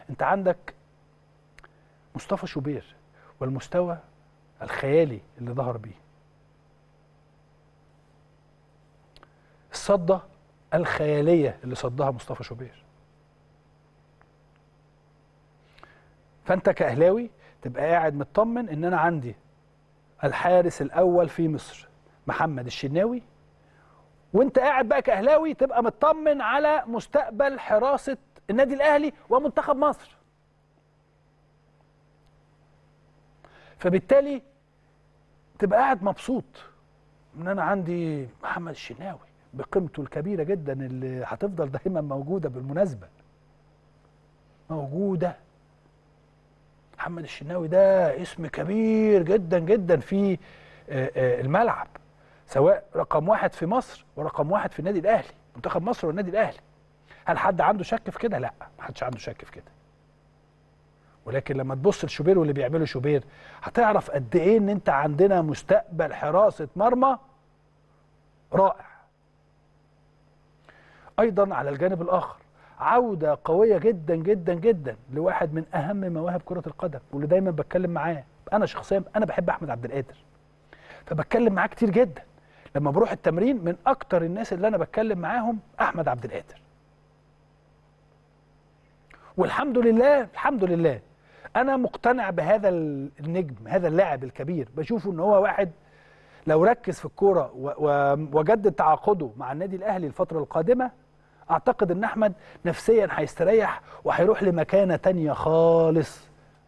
انت عندك مصطفى شوبير والمستوى الخيالي اللي ظهر بيه الصدة الخيالية اللي صدها مصطفى شوبير فانت كأهلاوي تبقى قاعد مطمن ان انا عندي الحارس الاول في مصر محمد الشناوي وانت قاعد بقى كأهلاوي تبقى مطمن على مستقبل حراسة النادي الاهلي ومنتخب مصر فبالتالي تبقى قاعد مبسوط ان انا عندي محمد الشناوي بقيمته الكبيره جدا اللي هتفضل دايما موجوده بالمناسبه موجوده محمد الشناوي ده اسم كبير جدا جدا في آه، آه، الملعب سواء رقم واحد في مصر ورقم واحد في النادي الاهلي منتخب مصر والنادي الاهلي هل حد عنده شك في كده لا ما حدش عنده شك في كده ولكن لما تبص لشوبير واللي بيعمله شوبير هتعرف قد ايه ان انت عندنا مستقبل حراسه مرمى رائع ايضا على الجانب الاخر عوده قويه جدا جدا جدا لواحد من اهم مواهب كره القدم واللي دايما بتكلم معاه انا شخصيا انا بحب احمد عبد القادر فبتكلم معاه كتير جدا لما بروح التمرين من اكتر الناس اللي انا بتكلم معاهم احمد عبد القادر والحمد لله الحمد لله انا مقتنع بهذا النجم هذا اللاعب الكبير بشوفه ان هو واحد لو ركز في الكوره و- و- وجدد تعاقده مع النادي الاهلي الفتره القادمه اعتقد ان احمد نفسيا هيستريح وهيروح لمكانه تانية خالص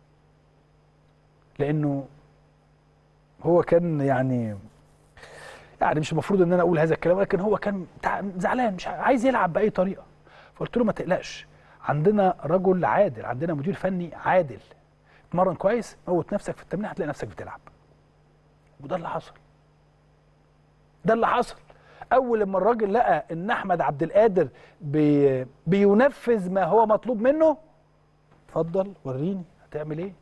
لانه هو كان يعني يعني مش المفروض ان انا اقول هذا الكلام ولكن هو كان تع- زعلان مش عايز يلعب باي طريقه فقلت له ما تقلقش عندنا رجل عادل عندنا مدير فني عادل اتمرن كويس موت نفسك في التمرين هتلاقي نفسك بتلعب وده اللي حصل ده اللي حصل اول لما الراجل لقى ان احمد عبد القادر بي بينفذ ما هو مطلوب منه اتفضل وريني هتعمل ايه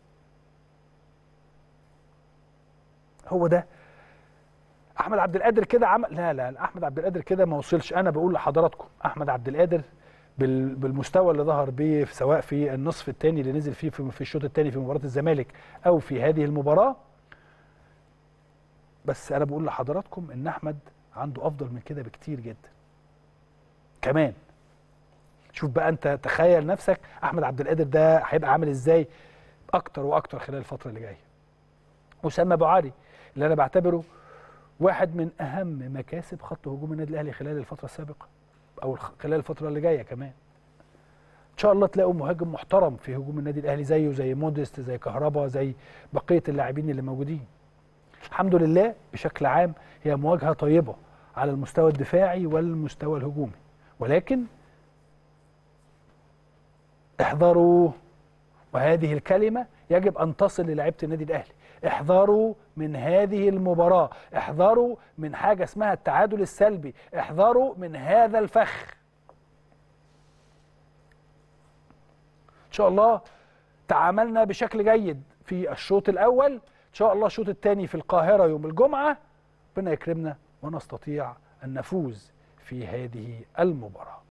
هو ده احمد عبد القادر كده عمل لا لا لا، احمد عبد القادر كده ما وصلش انا بقول لحضراتكم احمد عبد القادر بال- بالمستوى اللي ظهر بيه في- سواء في النصف الثاني اللي نزل فيه في في الشوط الثاني في مباراه الزمالك او في هذه المباراه بس انا بقول لحضراتكم ان احمد عنده افضل من كده بكتير جدا كمان شوف بقى انت تخيل نفسك احمد عبد القادر ده هيبقى عامل ازاي اكتر واكتر خلال الفتره اللي جايه اسامه ابو علي اللي انا بعتبره واحد من اهم مكاسب خط هجوم النادي الاهلي خلال الفتره السابقه او الخ- خلال الفتره اللي جايه كمان ان شاء الله تلاقوا مهاجم محترم في هجوم النادي الاهلي زيه زي موديست زي كهربا زي بقيه اللاعبين اللي موجودين الحمد لله بشكل عام هي مواجهه طيبه على المستوى الدفاعي والمستوى الهجومي ولكن احذروا وهذه الكلمة يجب أن تصل للاعيبة النادي الأهلي احذروا من هذه المباراة احذروا من حاجة اسمها التعادل السلبي احذروا من هذا الفخ إن شاء الله تعاملنا بشكل جيد في الشوط الأول إن شاء الله الشوط الثاني في القاهرة يوم الجمعة ربنا يكرمنا ونستطيع أن نفوز في هذه المباراة